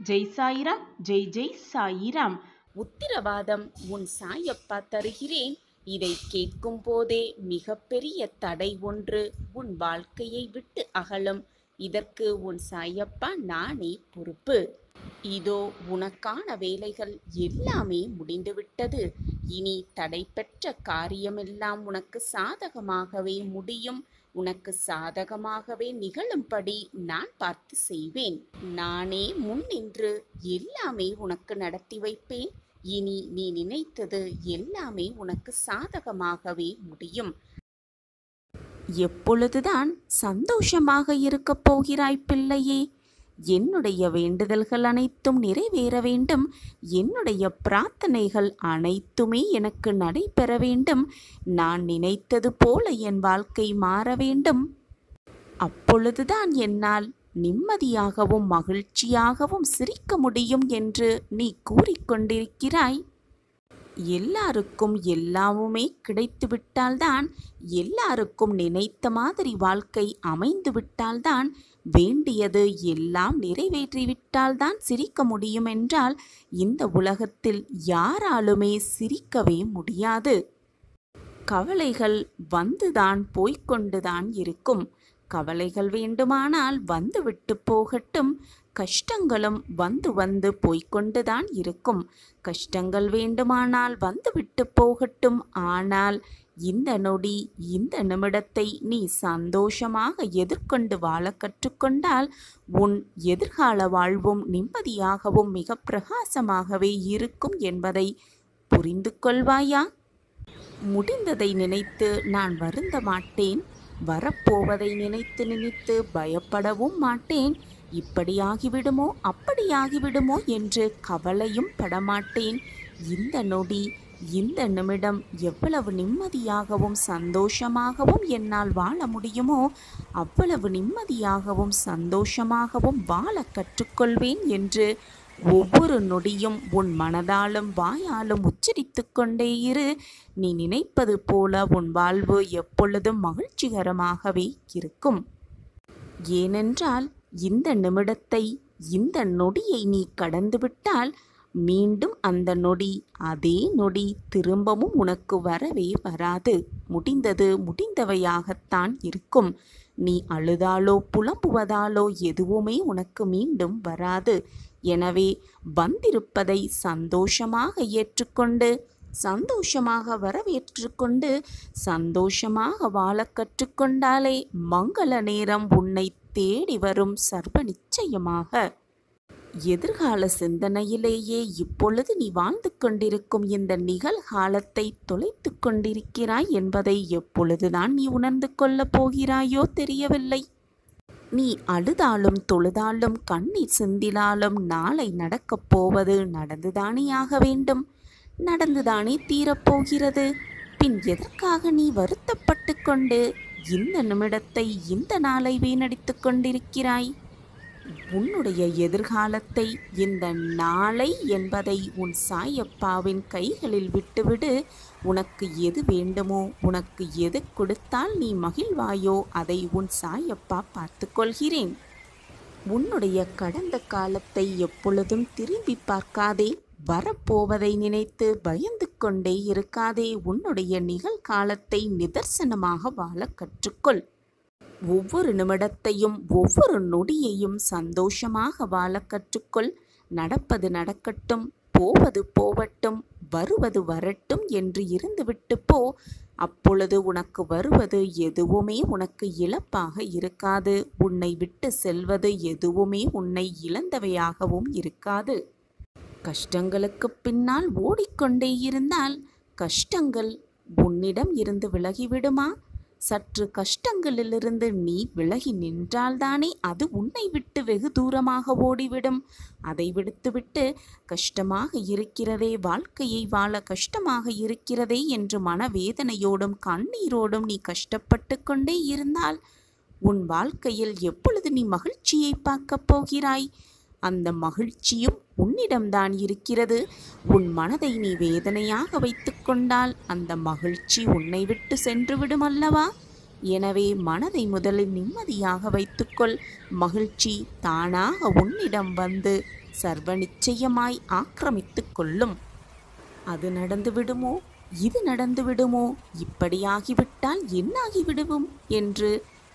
ஜெய் சாயிராம் ஜெய் ஜெய் சாயிராம் உத்திரவாதம் உன் சாயப்பா தருகிறேன் இதை கேட்கும் போதே மிகப்பெரிய தடை ஒன்று உன் வாழ்க்கையை விட்டு அகலும் இதற்கு உன் சாயப்பா நானே பொறுப்பு இதோ உனக்கான வேலைகள் எல்லாமே முடிந்துவிட்டது இனி தடைபெற்ற காரியமெல்லாம் உனக்கு சாதகமாகவே முடியும் உனக்கு சாதகமாகவே நிகழும்படி நான் பார்த்து செய்வேன் நானே முன் நின்று எல்லாமே உனக்கு நடத்தி வைப்பேன் இனி நீ நினைத்தது எல்லாமே உனக்கு சாதகமாகவே முடியும் எப்பொழுதுதான் சந்தோஷமாக இருக்கப் போகிறாய் பிள்ளையே என்னுடைய வேண்டுதல்கள் அனைத்தும் நிறைவேற வேண்டும் என்னுடைய பிரார்த்தனைகள் அனைத்துமே எனக்கு நடைபெற வேண்டும் நான் நினைத்தது போல என் வாழ்க்கை மாற வேண்டும் அப்பொழுதுதான் என்னால் நிம்மதியாகவும் மகிழ்ச்சியாகவும் சிரிக்க முடியும் என்று நீ கூறிக்கொண்டிருக்கிறாய் எல்லாருக்கும் எல்லாமுமே கிடைத்து விட்டால்தான் எல்லாருக்கும் நினைத்த மாதிரி வாழ்க்கை அமைந்து விட்டால்தான் வேண்டியது எல்லாம் நிறைவேற்றிவிட்டால்தான் சிரிக்க முடியும் என்றால் இந்த உலகத்தில் யாராலுமே சிரிக்கவே முடியாது கவலைகள் வந்துதான் போய்க்கொண்டுதான் இருக்கும் கவலைகள் வேண்டுமானால் வந்துவிட்டு போகட்டும் கஷ்டங்களும் வந்து வந்து போய்க்கொண்டுதான் இருக்கும் கஷ்டங்கள் வேண்டுமானால் வந்துவிட்டு போகட்டும் ஆனால் இந்த நொடி இந்த நிமிடத்தை நீ சந்தோஷமாக எதிர்கொண்டு வாழ கற்றுக்கொண்டால் உன் எதிர்கால வாழ்வும் நிம்மதியாகவும் மிக பிரகாசமாகவே இருக்கும் என்பதை புரிந்து கொள்வாயா முடிந்ததை நினைத்து நான் வருந்த மாட்டேன் வரப்போவதை நினைத்து நினைத்து பயப்படவும் மாட்டேன் இப்படியாகிவிடுமோ அப்படியாகிவிடுமோ என்று கவலையும் படமாட்டேன் இந்த நொடி இந்த நிமிடம் எவ்வளவு நிம்மதியாகவும் சந்தோஷமாகவும் என்னால் வாழ முடியுமோ அவ்வளவு நிம்மதியாகவும் சந்தோஷமாகவும் வாழ கற்றுக்கொள்வேன் என்று ஒவ்வொரு நொடியும் உன் மனதாலும் வாயாலும் உச்சரித்து கொண்டே இரு நீ நினைப்பது போல உன் வாழ்வு எப்பொழுதும் மகிழ்ச்சிகரமாகவே இருக்கும் ஏனென்றால் இந்த நிமிடத்தை இந்த நொடியை நீ கடந்துவிட்டால் மீண்டும் அந்த நொடி அதே நொடி திரும்பவும் உனக்கு வரவே வராது முடிந்தது முடிந்தவையாகத்தான் இருக்கும் நீ அழுதாலோ புலம்புவதாலோ எதுவுமே உனக்கு மீண்டும் வராது எனவே வந்திருப்பதை சந்தோஷமாக ஏற்றுக்கொண்டு சந்தோஷமாக வரவேற்றுக்கொண்டு சந்தோஷமாக வாழ கற்றுக்கொண்டாலே மங்கள நேரம் உன்னை தேடி வரும் சர்வ நிச்சயமாக எதிர்கால சிந்தனையிலேயே இப்பொழுது நீ வாழ்ந்து கொண்டிருக்கும் இந்த நிகழ்காலத்தை தொலைத்து கொண்டிருக்கிறாய் என்பதை எப்பொழுதுதான் நீ உணர்ந்து கொள்ளப் போகிறாயோ தெரியவில்லை நீ அழுதாலும் தொழுதாலும் கண்ணீர் சிந்தினாலும் நாளை நடக்கப் போவது நடந்துதானே ஆக வேண்டும் நடந்துதானே தீரப்போகிறது பின் எதற்காக நீ வருத்தப்பட்டு கொண்டு இந்த நிமிடத்தை இந்த நாளை வீணடித்து கொண்டிருக்கிறாய் உன்னுடைய எதிர்காலத்தை இந்த நாளை என்பதை உன் சாயப்பாவின் கைகளில் விட்டுவிடு உனக்கு எது வேண்டுமோ உனக்கு எது கொடுத்தால் நீ மகிழ்வாயோ அதை உன் சாயப்பா பார்த்து கொள்கிறேன் உன்னுடைய கடந்த காலத்தை எப்பொழுதும் திரும்பி பார்க்காதே வரப்போவதை நினைத்து பயந்து கொண்டே இருக்காதே உன்னுடைய நிகழ்காலத்தை நிதர்சனமாக வாழ கற்றுக்கொள் ஒவ்வொரு நிமிடத்தையும் ஒவ்வொரு நொடியையும் சந்தோஷமாக வாழ கற்றுக்கொள் நடப்பது நடக்கட்டும் போவது போவட்டும் வருவது வரட்டும் என்று இருந்துவிட்டு போ அப்பொழுது உனக்கு வருவது எதுவுமே உனக்கு இழப்பாக இருக்காது உன்னை விட்டு செல்வது எதுவுமே உன்னை இழந்தவையாகவும் இருக்காது கஷ்டங்களுக்கு பின்னால் ஓடிக்கொண்டே இருந்தால் கஷ்டங்கள் உன்னிடம் இருந்து விலகிவிடுமா சற்று கஷ்டங்களிலிருந்து நீ விலகி நின்றால்தானே அது உன்னை விட்டு வெகு தூரமாக ஓடிவிடும் அதை விடுத்துவிட்டு கஷ்டமாக இருக்கிறதே வாழ்க்கையை வாழ கஷ்டமாக இருக்கிறதே என்று மனவேதனையோடும் கண்ணீரோடும் நீ கஷ்டப்பட்டு கொண்டே இருந்தால் உன் வாழ்க்கையில் எப்பொழுது நீ மகிழ்ச்சியை பார்க்கப் போகிறாய் அந்த மகிழ்ச்சியும் உன்னிடம்தான் இருக்கிறது உன் மனதை நீ வேதனையாக வைத்துக்கொண்டால் அந்த மகிழ்ச்சி உன்னை விட்டு சென்று விடும் அல்லவா எனவே மனதை முதலில் நிம்மதியாக வைத்துக்கொள் மகிழ்ச்சி தானாக உன்னிடம் வந்து சர்வ நிச்சயமாய் ஆக்கிரமித்து கொள்ளும் அது நடந்து விடுமோ இது நடந்து விடுமோ இப்படியாகிவிட்டால் என்னாகி விடுவோம் என்று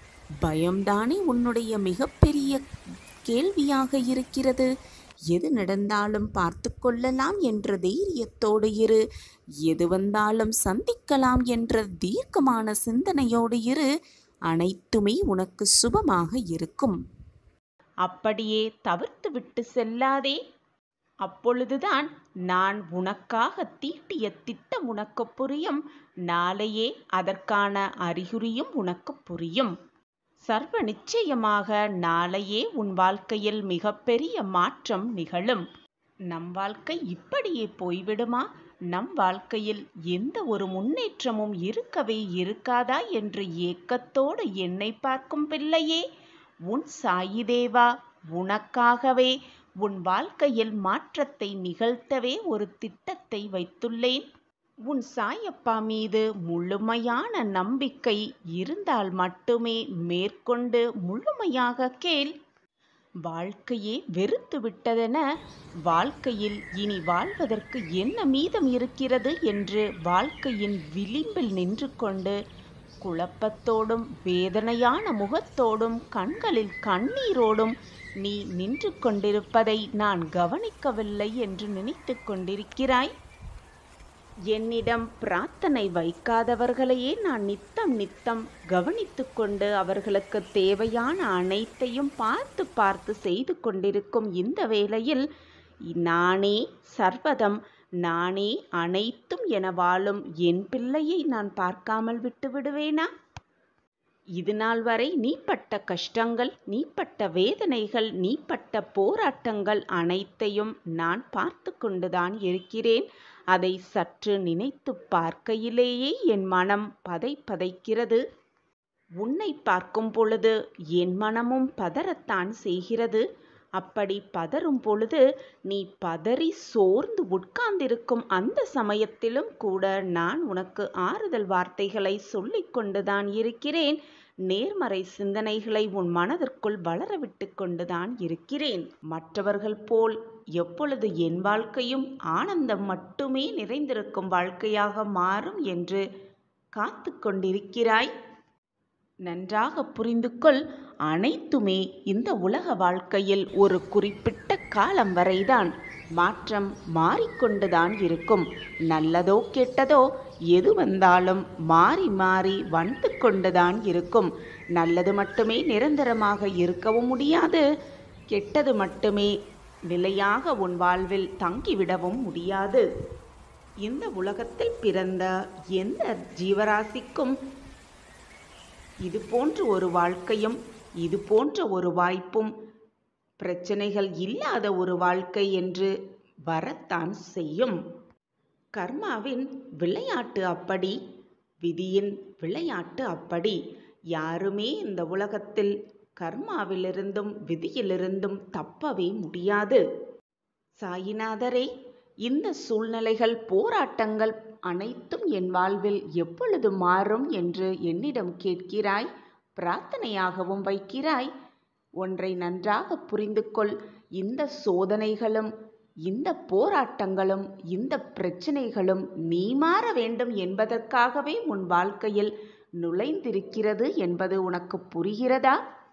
பயம்தானே உன்னுடைய மிகப்பெரிய கேள்வியாக இருக்கிறது எது நடந்தாலும் பார்த்து கொள்ளலாம் என்ற தைரியத்தோடு இரு எது வந்தாலும் சந்திக்கலாம் என்ற தீர்க்கமான சிந்தனையோடு இரு அனைத்துமே உனக்கு சுபமாக இருக்கும் அப்படியே தவிர்த்து விட்டு செல்லாதே அப்பொழுதுதான் நான் உனக்காக தீட்டிய திட்டம் உனக்கு புரியும் நாளையே அதற்கான அறிகுறியும் உனக்கு புரியும் சர்வ நிச்சயமாக நாளையே உன் வாழ்க்கையில் மிகப்பெரிய மாற்றம் நிகழும் நம் வாழ்க்கை இப்படியே போய்விடுமா நம் வாழ்க்கையில் எந்த ஒரு முன்னேற்றமும் இருக்கவே இருக்காதா என்று ஏக்கத்தோடு என்னை பார்க்கும் பிள்ளையே உன் சாயிதேவா உனக்காகவே உன் வாழ்க்கையில் மாற்றத்தை நிகழ்த்தவே ஒரு திட்டத்தை வைத்துள்ளேன் உன் சாயப்பா மீது முழுமையான நம்பிக்கை இருந்தால் மட்டுமே மேற்கொண்டு முழுமையாக கேள் வாழ்க்கையே வெறுத்து விட்டதென வாழ்க்கையில் இனி வாழ்வதற்கு என்ன மீதம் இருக்கிறது என்று வாழ்க்கையின் விளிம்பில் நின்று கொண்டு குழப்பத்தோடும் வேதனையான முகத்தோடும் கண்களில் கண்ணீரோடும் நீ நின்று கொண்டிருப்பதை நான் கவனிக்கவில்லை என்று நினைத்து கொண்டிருக்கிறாய் என்னிடம் பிரார்த்தனை வைக்காதவர்களையே நான் நித்தம் நித்தம் கவனித்து கொண்டு அவர்களுக்கு தேவையான அனைத்தையும் பார்த்து பார்த்து செய்து கொண்டிருக்கும் இந்த வேளையில் நானே சர்வதம் நானே அனைத்தும் என வாழும் என் பிள்ளையை நான் பார்க்காமல் விட்டு விடுவேனா இது நாள் வரை நீ பட்ட கஷ்டங்கள் நீ பட்ட வேதனைகள் நீ பட்ட போராட்டங்கள் அனைத்தையும் நான் பார்த்து கொண்டுதான் இருக்கிறேன் அதை சற்று நினைத்து பார்க்கையிலேயே என் மனம் பதை பதைக்கிறது உன்னை பார்க்கும் பொழுது என் மனமும் பதறத்தான் செய்கிறது அப்படி பதறும் பொழுது நீ பதறி சோர்ந்து உட்கார்ந்திருக்கும் அந்த சமயத்திலும் கூட நான் உனக்கு ஆறுதல் வார்த்தைகளை சொல்லிக் கொண்டுதான் இருக்கிறேன் நேர்மறை சிந்தனைகளை உன் மனதிற்குள் வளரவிட்டு கொண்டுதான் இருக்கிறேன் மற்றவர்கள் போல் எப்பொழுது என் வாழ்க்கையும் ஆனந்தம் மட்டுமே நிறைந்திருக்கும் வாழ்க்கையாக மாறும் என்று காத்து கொண்டிருக்கிறாய் நன்றாக புரிந்து கொள் அனைத்துமே இந்த உலக வாழ்க்கையில் ஒரு குறிப்பிட்ட காலம் வரைதான் மாற்றம் மாறிக்கொண்டுதான் இருக்கும் நல்லதோ கெட்டதோ எது வந்தாலும் மாறி மாறி வந்து கொண்டுதான் இருக்கும் நல்லது மட்டுமே நிரந்தரமாக இருக்கவும் முடியாது கெட்டது மட்டுமே நிலையாக உன் வாழ்வில் தங்கிவிடவும் முடியாது இந்த உலகத்தில் பிறந்த எந்த ஜீவராசிக்கும் இது போன்ற ஒரு வாழ்க்கையும் இது போன்ற ஒரு வாய்ப்பும் பிரச்சனைகள் இல்லாத ஒரு வாழ்க்கை என்று வரத்தான் செய்யும் கர்மாவின் விளையாட்டு அப்படி விதியின் விளையாட்டு அப்படி யாருமே இந்த உலகத்தில் கர்மாவிலிருந்தும் விதியிலிருந்தும் தப்பவே முடியாது சாயிநாதரே இந்த சூழ்நிலைகள் போராட்டங்கள் அனைத்தும் என் வாழ்வில் எப்பொழுது மாறும் என்று என்னிடம் கேட்கிறாய் பிரார்த்தனையாகவும் வைக்கிறாய் ஒன்றை நன்றாக புரிந்து கொள் இந்த சோதனைகளும் இந்த போராட்டங்களும் இந்த பிரச்சனைகளும் நீ மாற வேண்டும் என்பதற்காகவே உன் வாழ்க்கையில் நுழைந்திருக்கிறது என்பது உனக்கு புரிகிறதா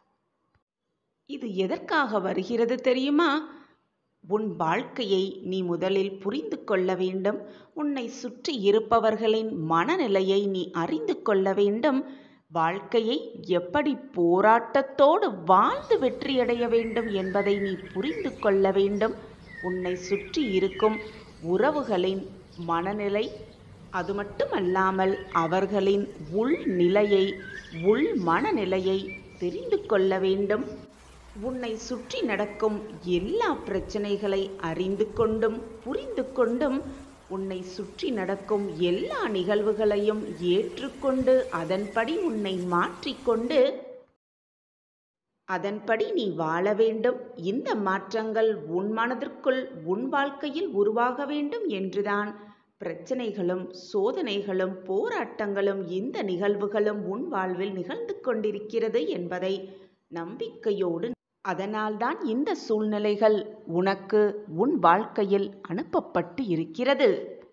இது எதற்காக வருகிறது தெரியுமா உன் வாழ்க்கையை நீ முதலில் புரிந்து கொள்ள வேண்டும் உன்னை சுற்றி இருப்பவர்களின் மனநிலையை நீ அறிந்து கொள்ள வேண்டும் வாழ்க்கையை எப்படி போராட்டத்தோடு வாழ்ந்து வெற்றியடைய வேண்டும் என்பதை நீ புரிந்து கொள்ள வேண்டும் உன்னை சுற்றி இருக்கும் உறவுகளின் மனநிலை அது மட்டுமல்லாமல் அவர்களின் உள் நிலையை உள் மனநிலையை தெரிந்து கொள்ள வேண்டும் உன்னை சுற்றி நடக்கும் எல்லா பிரச்சனைகளை அறிந்து கொண்டும் புரிந்து கொண்டும் உன்னை சுற்றி நடக்கும் எல்லா நிகழ்வுகளையும் ஏற்றுக்கொண்டு அதன்படி உன்னை மாற்றிக்கொண்டு அதன்படி நீ வாழ வேண்டும் இந்த மாற்றங்கள் உன் மனதிற்குள் உன் வாழ்க்கையில் உருவாக வேண்டும் என்றுதான் பிரச்சனைகளும் சோதனைகளும் போராட்டங்களும் இந்த நிகழ்வுகளும் உன் வாழ்வில் நிகழ்ந்து கொண்டிருக்கிறது என்பதை நம்பிக்கையோடு அதனால்தான் இந்த சூழ்நிலைகள் உனக்கு உன் வாழ்க்கையில் அனுப்பப்பட்டு இருக்கிறது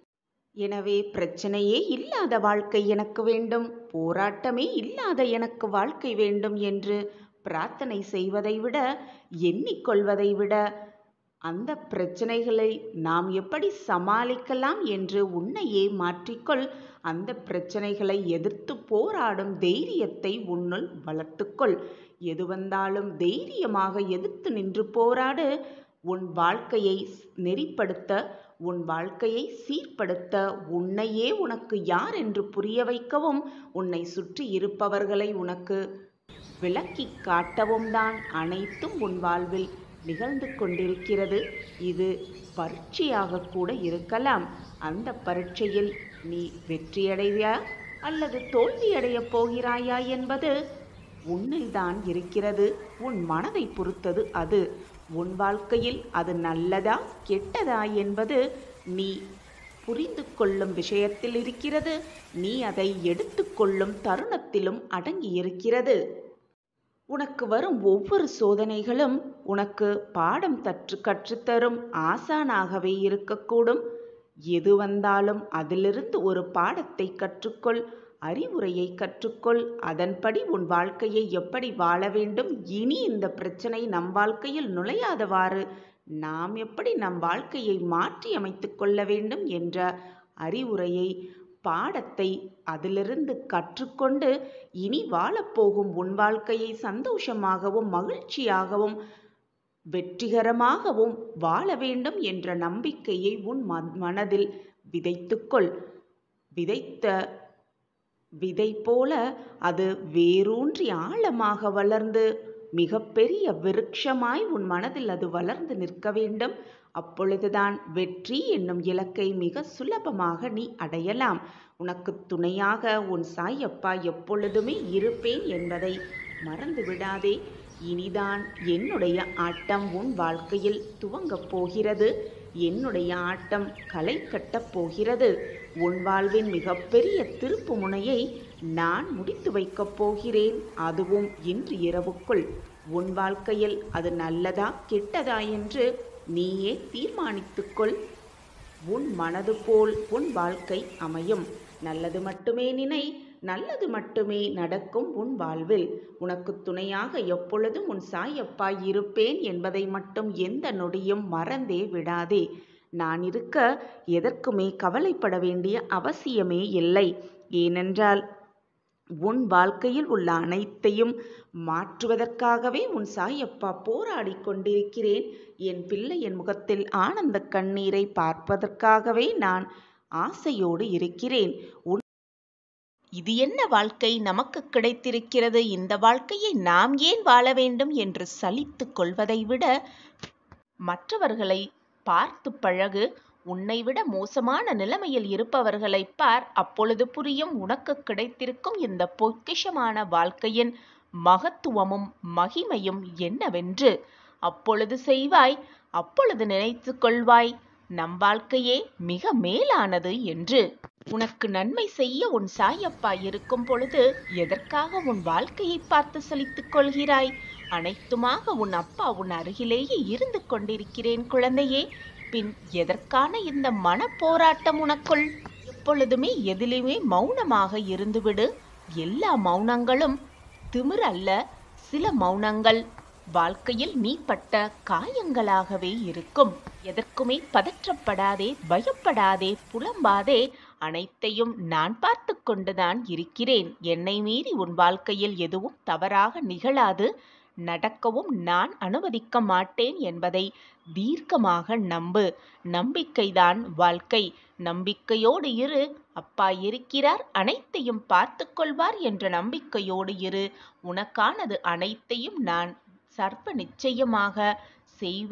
எனவே பிரச்சனையே இல்லாத வாழ்க்கை எனக்கு வேண்டும் போராட்டமே இல்லாத எனக்கு வாழ்க்கை வேண்டும் என்று பிரார்த்தனை செய்வதை விட எண்ணிக்கொள்வதை விட அந்த பிரச்சனைகளை நாம் எப்படி சமாளிக்கலாம் என்று உன்னையே மாற்றிக்கொள் அந்த பிரச்சனைகளை எதிர்த்து போராடும் தைரியத்தை உன்னுள் வளர்த்துக்கொள் எது வந்தாலும் தைரியமாக எதிர்த்து நின்று போராடு உன் வாழ்க்கையை நெறிப்படுத்த உன் வாழ்க்கையை சீர்படுத்த உன்னையே உனக்கு யார் என்று புரிய வைக்கவும் உன்னை சுற்றி இருப்பவர்களை உனக்கு விளக்கி காட்டவும் தான் அனைத்தும் உன் வாழ்வில் நிகழ்ந்து கொண்டிருக்கிறது இது பரீட்சையாக கூட இருக்கலாம் அந்த பரீட்சையில் நீ வெற்றியடையா அல்லது தோல்வியடையப் போகிறாயா என்பது உன்னில்தான் இருக்கிறது உன் மனதை பொறுத்தது அது உன் வாழ்க்கையில் அது நல்லதா கெட்டதா என்பது நீ புரிந்து கொள்ளும் விஷயத்தில் இருக்கிறது நீ அதை எடுத்துக்கொள்ளும் தருணத்திலும் அடங்கியிருக்கிறது உனக்கு வரும் ஒவ்வொரு சோதனைகளும் உனக்கு பாடம் தற்று கற்றுத்தரும் ஆசானாகவே இருக்கக்கூடும் எது வந்தாலும் அதிலிருந்து ஒரு பாடத்தை கற்றுக்கொள் அறிவுரையை கற்றுக்கொள் அதன்படி உன் வாழ்க்கையை எப்படி வாழ வேண்டும் இனி இந்த பிரச்சனை நம் வாழ்க்கையில் நுழையாதவாறு நாம் எப்படி நம் வாழ்க்கையை மாற்றி அமைத்துக் கொள்ள வேண்டும் என்ற அறிவுரையை பாடத்தை அதிலிருந்து கற்றுக்கொண்டு இனி வாழப்போகும் உன் வாழ்க்கையை சந்தோஷமாகவும் மகிழ்ச்சியாகவும் வெற்றிகரமாகவும் வாழ வேண்டும் என்ற நம்பிக்கையை உன் மனதில் விதைத்துக்கொள் விதைத்த விதை போல அது வேரூன்றி ஆழமாக வளர்ந்து மிகப்பெரிய விருட்சமாய் உன் மனதில் அது வளர்ந்து நிற்க வேண்டும் அப்பொழுதுதான் வெற்றி என்னும் இலக்கை மிக சுலபமாக நீ அடையலாம் உனக்கு துணையாக உன் சாயப்பா எப்பொழுதுமே இருப்பேன் என்பதை மறந்து விடாதே இனிதான் என்னுடைய ஆட்டம் உன் வாழ்க்கையில் துவங்கப் போகிறது என்னுடைய ஆட்டம் களை கட்டப் போகிறது உன் வாழ்வின் மிகப்பெரிய திருப்பு முனையை நான் முடித்து வைக்கப் போகிறேன் அதுவும் இன்று இரவுக்குள் உன் வாழ்க்கையில் அது நல்லதா கெட்டதா என்று நீயே தீர்மானித்துக்கொள் உன் மனது போல் உன் வாழ்க்கை அமையும் நல்லது மட்டுமே நினை நல்லது மட்டுமே நடக்கும் உன் வாழ்வில் உனக்கு துணையாக எப்பொழுதும் உன் சாயப்பா இருப்பேன் என்பதை மட்டும் எந்த நொடியும் மறந்தே விடாதே நான் இருக்க எதற்குமே கவலைப்பட வேண்டிய அவசியமே இல்லை ஏனென்றால் உன் வாழ்க்கையில் உள்ள அனைத்தையும் மாற்றுவதற்காகவே உன் சாயப்பா போராடி கொண்டிருக்கிறேன் என் பிள்ளை என் முகத்தில் ஆனந்த கண்ணீரை பார்ப்பதற்காகவே நான் ஆசையோடு இருக்கிறேன் உன் இது என்ன வாழ்க்கை நமக்கு கிடைத்திருக்கிறது இந்த வாழ்க்கையை நாம் ஏன் வாழ வேண்டும் என்று சலித்து கொள்வதை விட மற்றவர்களை பார்த்து பழகு உன்னை விட மோசமான நிலைமையில் இருப்பவர்களை பார் அப்பொழுது புரியும் உனக்கு கிடைத்திருக்கும் இந்த பொக்கிஷமான வாழ்க்கையின் மகத்துவமும் மகிமையும் என்னவென்று அப்பொழுது செய்வாய் அப்பொழுது நினைத்து கொள்வாய் நம் வாழ்க்கையே மிக மேலானது என்று உனக்கு நன்மை செய்ய உன் சாயப்பா இருக்கும் பொழுது எதற்காக உன் வாழ்க்கையை பார்த்து சலித்துக் கொள்கிறாய் அனைத்துமாக உன் அப்பா உன் அருகிலேயே இருந்து கொண்டிருக்கிறேன் குழந்தையே பின் எதற்கான இந்த மன போராட்டம் உனக்குள் எப்பொழுதுமே எதிலுமே மௌனமாக இருந்துவிடு எல்லா மௌனங்களும் திமிர் அல்ல சில மௌனங்கள் வாழ்க்கையில் நீ பட்ட காயங்களாகவே இருக்கும் எதற்குமே பதற்றப்படாதே பயப்படாதே புலம்பாதே அனைத்தையும் நான் பார்த்து கொண்டுதான் இருக்கிறேன் என்னை மீறி உன் வாழ்க்கையில் எதுவும் தவறாக நிகழாது நடக்கவும் நான் அனுமதிக்க மாட்டேன் என்பதை தீர்க்கமாக நம்பு நம்பிக்கைதான் வாழ்க்கை நம்பிக்கையோடு இரு அப்பா இருக்கிறார் அனைத்தையும் பார்த்து கொள்வார் என்ற நம்பிக்கையோடு இரு உனக்கானது அனைத்தையும் நான் சர்ப்ப நிச்சயமாக செய்வேன்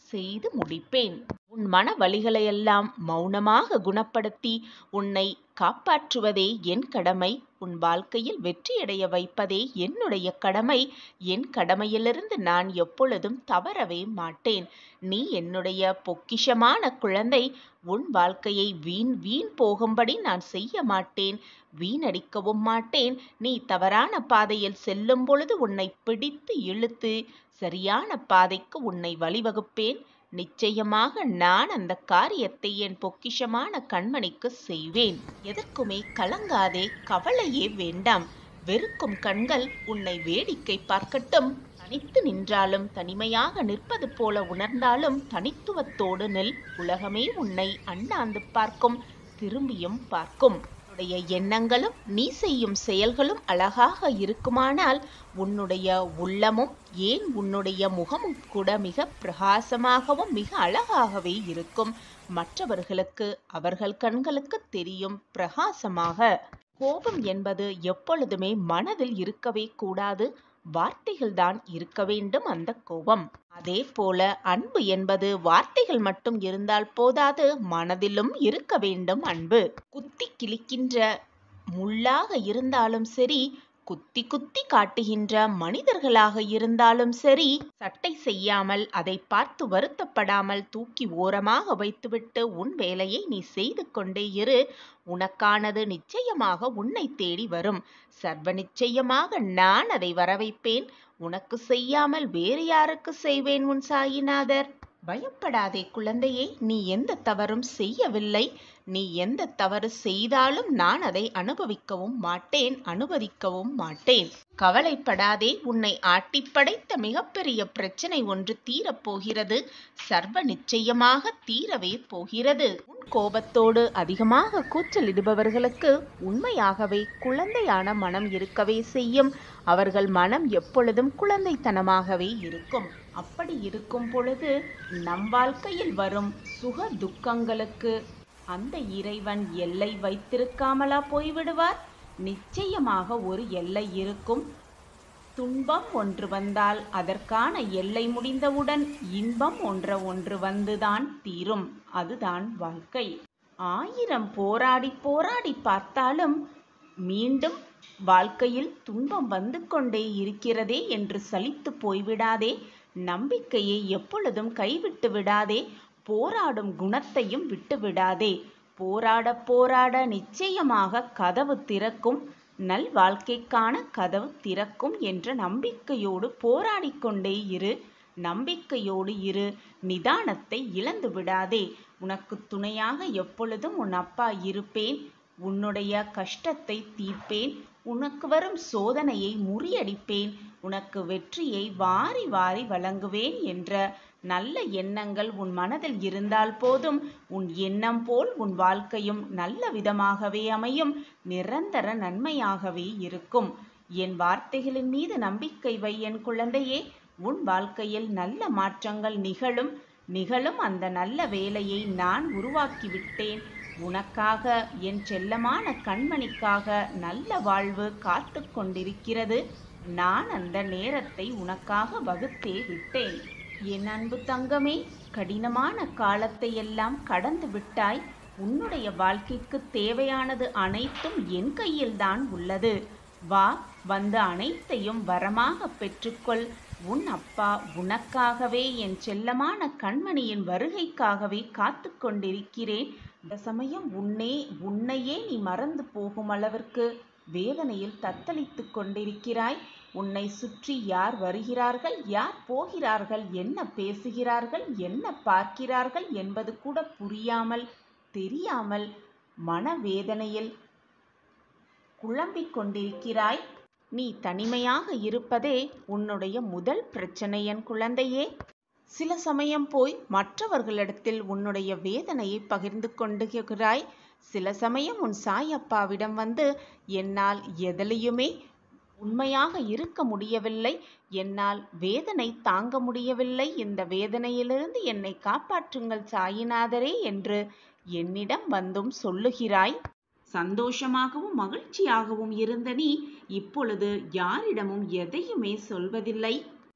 செய்து முடிப்பேன் உன் மன வலிகளையெல்லாம் மௌனமாக குணப்படுத்தி உன்னை காப்பாற்றுவதே என் கடமை உன் வாழ்க்கையில் வெற்றியடைய வைப்பதே என்னுடைய கடமை என் கடமையிலிருந்து நான் எப்பொழுதும் தவறவே மாட்டேன் நீ என்னுடைய பொக்கிஷமான குழந்தை உன் வாழ்க்கையை வீண் வீண் போகும்படி நான் செய்ய மாட்டேன் வீணடிக்கவும் மாட்டேன் நீ தவறான பாதையில் செல்லும் பொழுது உன்னை பிடித்து இழுத்து சரியான பாதைக்கு உன்னை வழிவகுப்பேன் நிச்சயமாக நான் அந்த காரியத்தை என் பொக்கிஷமான கண்மணிக்கு செய்வேன் எதற்குமே கலங்காதே கவலையே வேண்டாம் வெறுக்கும் கண்கள் உன்னை வேடிக்கை பார்க்கட்டும் தனித்து நின்றாலும் தனிமையாக நிற்பது போல உணர்ந்தாலும் தனித்துவத்தோடு நில் உலகமே உன்னை அண்ணாந்து பார்க்கும் திரும்பியும் பார்க்கும் உன்னுடைய எண்ணங்களும் நீ செய்யும் செயல்களும் அழகாக இருக்குமானால் உன்னுடைய உள்ளமும் ஏன் உன்னுடைய முகமும் கூட மிக பிரகாசமாகவும் மிக அழகாகவே இருக்கும் மற்றவர்களுக்கு அவர்கள் கண்களுக்கு தெரியும் பிரகாசமாக கோபம் என்பது எப்பொழுதுமே மனதில் இருக்கவே கூடாது வார்த்தைகள்தான் இருக்க வேண்டும் அந்த கோபம் அதே போல அன்பு என்பது வார்த்தைகள் மட்டும் இருந்தால் போதாது மனதிலும் இருக்க வேண்டும் அன்பு குத்தி கிழிக்கின்ற முள்ளாக இருந்தாலும் சரி குத்தி குத்தி காட்டுகின்ற மனிதர்களாக இருந்தாலும் சரி சட்டை செய்யாமல் அதை பார்த்து வருத்தப்படாமல் தூக்கி ஓரமாக வைத்துவிட்டு உன் வேலையை நீ செய்து கொண்டே இரு உனக்கானது நிச்சயமாக உன்னை தேடி வரும் சர்வ நிச்சயமாக நான் அதை வரவைப்பேன் உனக்கு செய்யாமல் வேறு யாருக்கு செய்வேன் உன் சாயிநாதர் பயப்படாதே குழந்தையே நீ எந்த தவறும் செய்யவில்லை நீ எந்த தவறு செய்தாலும் நான் அதை அனுபவிக்கவும் மாட்டேன் அனுமதிக்கவும் மாட்டேன் கவலைப்படாதே உன்னை ஆட்டிப்படைத்த மிகப்பெரிய பிரச்சனை ஒன்று தீரப்போகிறது சர்வ நிச்சயமாக தீரவே போகிறது உன் கோபத்தோடு அதிகமாக கூச்சலிடுபவர்களுக்கு உண்மையாகவே குழந்தையான மனம் இருக்கவே செய்யும் அவர்கள் மனம் எப்பொழுதும் குழந்தைத்தனமாகவே இருக்கும் அப்படி இருக்கும் பொழுது நம் வாழ்க்கையில் வரும் சுக துக்கங்களுக்கு அந்த இறைவன் எல்லை வைத்திருக்காமலா போய்விடுவார் நிச்சயமாக ஒரு எல்லை இருக்கும் துன்பம் ஒன்று வந்தால் அதற்கான எல்லை முடிந்தவுடன் இன்பம் ஒன்ற ஒன்று வந்துதான் தீரும் அதுதான் வாழ்க்கை ஆயிரம் போராடி போராடி பார்த்தாலும் மீண்டும் வாழ்க்கையில் துன்பம் வந்து கொண்டே இருக்கிறதே என்று சலித்து போய்விடாதே நம்பிக்கையை எப்பொழுதும் கைவிட்டு விடாதே போராடும் குணத்தையும் விட்டு விடாதே போராட போராட நிச்சயமாக கதவு திறக்கும் நல் வாழ்க்கைக்கான கதவு திறக்கும் என்ற நம்பிக்கையோடு போராடிக் கொண்டே இரு நம்பிக்கையோடு இரு நிதானத்தை இழந்து விடாதே உனக்கு துணையாக எப்பொழுதும் உன் அப்பா இருப்பேன் உன்னுடைய கஷ்டத்தை தீர்ப்பேன் உனக்கு வரும் சோதனையை முறியடிப்பேன் உனக்கு வெற்றியை வாரி வாரி வழங்குவேன் என்ற நல்ல எண்ணங்கள் உன் மனதில் இருந்தால் போதும் உன் எண்ணம் போல் உன் வாழ்க்கையும் நல்ல விதமாகவே அமையும் நிரந்தர நன்மையாகவே இருக்கும் என் வார்த்தைகளின் மீது நம்பிக்கை வை என் குழந்தையே உன் வாழ்க்கையில் நல்ல மாற்றங்கள் நிகழும் நிகழும் அந்த நல்ல வேலையை நான் உருவாக்கிவிட்டேன் உனக்காக என் செல்லமான கண்மணிக்காக நல்ல வாழ்வு காத்து கொண்டிருக்கிறது நான் அந்த நேரத்தை உனக்காக வகுத்தே விட்டேன் என் அன்பு தங்கமே கடினமான காலத்தை எல்லாம் கடந்து விட்டாய் உன்னுடைய வாழ்க்கைக்கு தேவையானது அனைத்தும் என் கையில்தான் உள்ளது வா வந்து அனைத்தையும் வரமாக பெற்றுக்கொள் உன் அப்பா உனக்காகவே என் செல்லமான கண்மணியின் வருகைக்காகவே காத்து கொண்டிருக்கிறேன் இந்த சமயம் உன்னே உன்னையே நீ மறந்து போகும் அளவிற்கு வேதனையில் தத்தளித்துக் கொண்டிருக்கிறாய் உன்னை சுற்றி யார் வருகிறார்கள் யார் போகிறார்கள் என்ன பேசுகிறார்கள் என்ன பார்க்கிறார்கள் என்பது கூட புரியாமல் தெரியாமல் மனவேதனையில் குழம்பிக் கொண்டிருக்கிறாய் நீ தனிமையாக இருப்பதே உன்னுடைய முதல் பிரச்சனை என் குழந்தையே சில சமயம் போய் மற்றவர்களிடத்தில் உன்னுடைய வேதனையை பகிர்ந்து கொண்டுகிறாய் சில சமயம் உன் சாயப்பாவிடம் வந்து என்னால் எதிலையுமே உண்மையாக இருக்க முடியவில்லை என்னால் வேதனை தாங்க முடியவில்லை இந்த வேதனையிலிருந்து என்னை காப்பாற்றுங்கள் சாயிநாதரே என்று என்னிடம் வந்தும் சொல்லுகிறாய் சந்தோஷமாகவும் மகிழ்ச்சியாகவும் இருந்த நீ இப்பொழுது யாரிடமும் எதையுமே சொல்வதில்லை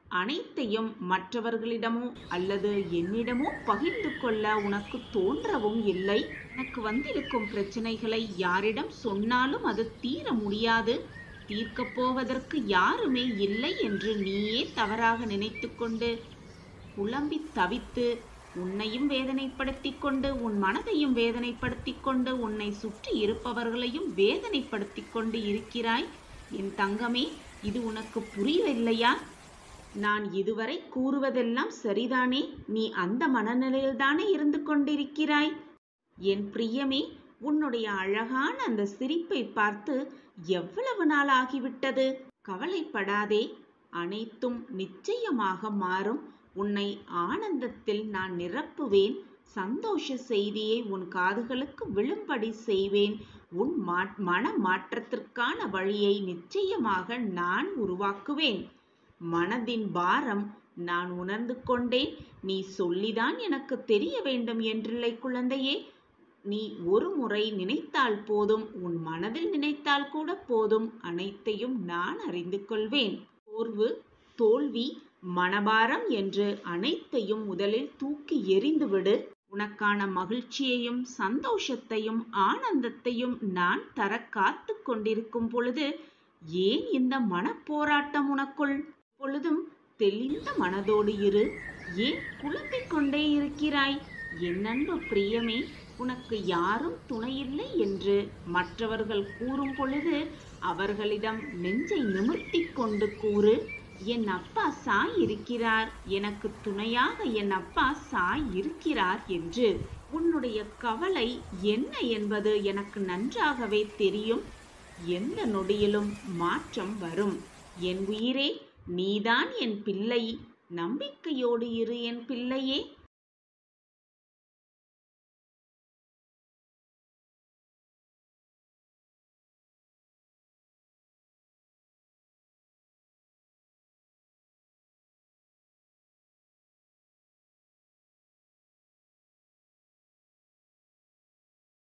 அனைத்தையும் மற்றவர்களிடமோ அல்லது என்னிடமோ பகிர்ந்து கொள்ள உனக்கு தோன்றவும் இல்லை எனக்கு வந்திருக்கும் பிரச்சனைகளை யாரிடம் சொன்னாலும் அது தீர முடியாது தீர்க்கப் போவதற்கு யாருமே இல்லை என்று நீயே தவறாக நினைத்துக்கொண்டு புலம்பி தவித்து உன்னையும் வேதனைப்படுத்திக் கொண்டு உன் மனதையும் வேதனைப்படுத்திக் கொண்டு உன்னை சுற்றி இருப்பவர்களையும் வேதனைப்படுத்திக் கொண்டு இருக்கிறாய் என் தங்கமே இது உனக்கு புரியவில்லையா நான் இதுவரை கூறுவதெல்லாம் சரிதானே நீ அந்த மனநிலையில்தானே இருந்து கொண்டிருக்கிறாய் என் பிரியமே உன்னுடைய அழகான அந்த சிரிப்பை பார்த்து எவ்வளவு நாள் ஆகிவிட்டது கவலைப்படாதே அனைத்தும் நிச்சயமாக மாறும் உன்னை ஆனந்தத்தில் நான் நிரப்புவேன் சந்தோஷ செய்தியை உன் காதுகளுக்கு விழும்படி செய்வேன் உன் மா மன மாற்றத்திற்கான வழியை நிச்சயமாக நான் உருவாக்குவேன் மனதின் பாரம் நான் உணர்ந்து கொண்டேன் நீ சொல்லிதான் எனக்கு தெரிய வேண்டும் என்றில்லை குழந்தையே நீ ஒரு முறை நினைத்தால் போதும் உன் மனதில் நினைத்தால் கூட போதும் அனைத்தையும் நான் அறிந்து கொள்வேன் சோர்வு தோல்வி மனபாரம் என்று அனைத்தையும் முதலில் தூக்கி எறிந்துவிடு உனக்கான மகிழ்ச்சியையும் சந்தோஷத்தையும் ஆனந்தத்தையும் நான் தர காத்து கொண்டிருக்கும் பொழுது ஏன் இந்த மனப்போராட்டம் உனக்குள் பொழுதும் தெளிந்த மனதோடு இரு ஏன் குழம்பிக் கொண்டே இருக்கிறாய் என் அன்பு பிரியமே உனக்கு யாரும் துணையில்லை என்று மற்றவர்கள் கூறும் பொழுது அவர்களிடம் நெஞ்சை நிமிர்த்திக் கொண்டு கூறு என் அப்பா சாய் இருக்கிறார் எனக்கு துணையாக என் அப்பா சாய் இருக்கிறார் என்று உன்னுடைய கவலை என்ன என்பது எனக்கு நன்றாகவே தெரியும் எந்த நொடியிலும் மாற்றம் வரும் என் உயிரே நீதான் என் பிள்ளை நம்பிக்கையோடு இரு என் பிள்ளையே